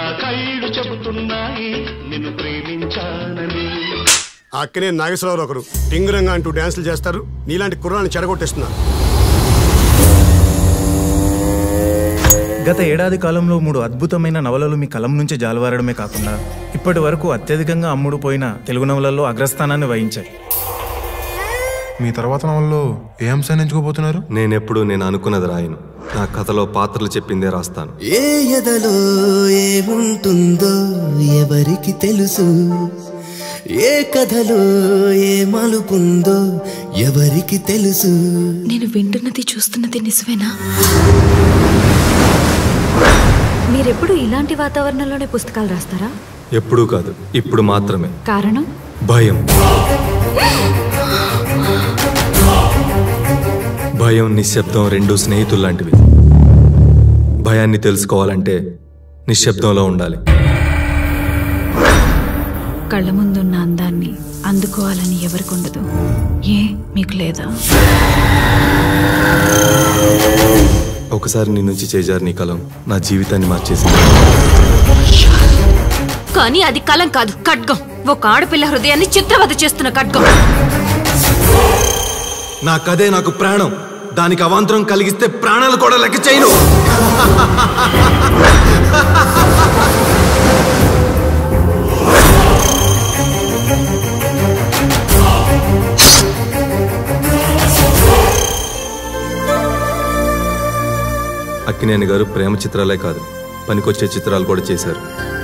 కళ్ళు చెబుతున్నాయి నిన్ను ప్రేమించానని ఆ అక్కనే నాగేశ్వరరావు ఒకరు టింగురంగా అంటూ డ్యాన్సులు చేస్తారు నీలాంటి కుర్రాన్ని చెడగొట్టేస్తున్నారు గత ఏడాది కాలంలో మూడు అద్భుతమైన నవలలు మీ కలం నుంచి జాలువారడమే కాకుండా ఇప్పటి వరకు అత్యధికంగా అమ్ముడు పోయిన తెలుగు నవలల్లో అగ్రస్థానాన్ని వహించాయి మీ తర్వాత నవల్లో ఏ అంశాన్ని ఎంచుకోబోతున్నారు నేనెప్పుడు నేను అనుకున్నది రాయను నా కథలో పాత్రలు చెప్పిందే రాస్తాను ఏ ఎదలో ఏముంటుందో ఎవరికి తెలుసు ఏ కథలో ఏ మలుపుందో ఎవరికి తెలుసు నేను వింటున్నది చూస్తున్నది నిజమేనా మీరెప్పుడు ఇలాంటి వాతావరణంలోనే పుస్తకాలు రాస్తారా ఎప్పుడూ కాదు ఇప్పుడు మాత్రమే కారణం భయం భయం నిశ్శబ్దం రెండు స్నేహితులు లాంటివి భయాన్ని తెలుసుకోవాలంటే నిశ్శబ్దంలో ఉండాలి కళ్ళ ముందున్న అందాన్ని అందుకోవాలని ఎవరికి ఉండదు ఏ మీకు లేదా ఒకసారి నీ నుంచి చేజారు నీ కలం నా జీవితాన్ని మార్చేసింది కానీ అది కలం కాదు ఖడ్గం ఒక ఆడపిల్ల హృదయాన్ని చిత్రవద చేస్తున్న ఖడ్గం నా కథే నాకు ప్రాణం దానికి అవాంతరం కలిగిస్తే ప్రాణాలు కూడా లెక్క చేయను అక్కినేని గారు ప్రేమ చిత్రాలే కాదు పనికొచ్చే చిత్రాలు కూడా చేశారు